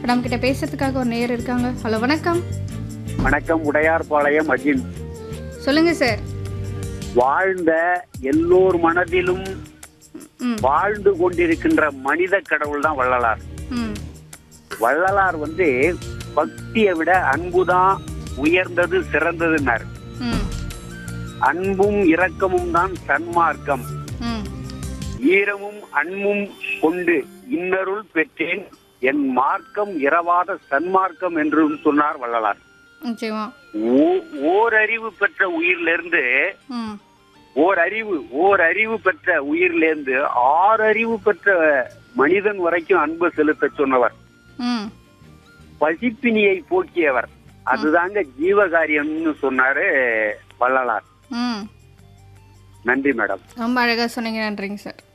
நம்ம கிட்ட பேசுறதுக்காக ஒரு நேயர் இருக்காங்க ஹலோ வணக்கம் வணக்கம் உடையார்பாளையம் அஜின் சொல்லுங்க சார் வாழ்ந்த எல்லோர் மனதிலும் ம் வாழ்ந்து கொண்டிருக்கின்ற மனித கடவுள் தான் வள்ளலார் ம் வள்ளலார் வந்து பக்தியை விட அன்புதான் உயர்ந்தது சிறந்ததுன்னார் ம் அன்பும் இரக்கமும் தான் சன்மார்க்கம் ம் ஈரமும் அன்பும் கொண்டு இன்னருள் பெற்றேன் என் மார்க்கம் இரவாத சன்மார்க்கம் என்றும் சொன்னார் வள்ளலார் நிச்சயமா ஓ- ஓரறிவு பெற்ற உயிரிலிருந்து ம் ஓர் அறிவு ஓர் அறிவு பெற்ற உயிரிலிருந்து ஆறு அறிவு பெற்ற மனிதன் வரைக்கும் அன்பு செலுத்த சொன்னவர் ம் பசிப்பினியை போக்கியவர் அதுதாங்க ஜீவகாரியம்னு சொன்னாரு வள்ளலார் ம் நன்றி மேடம் ரொம்ப அழகாக சொன்னீங்க நன்றிங்க சார்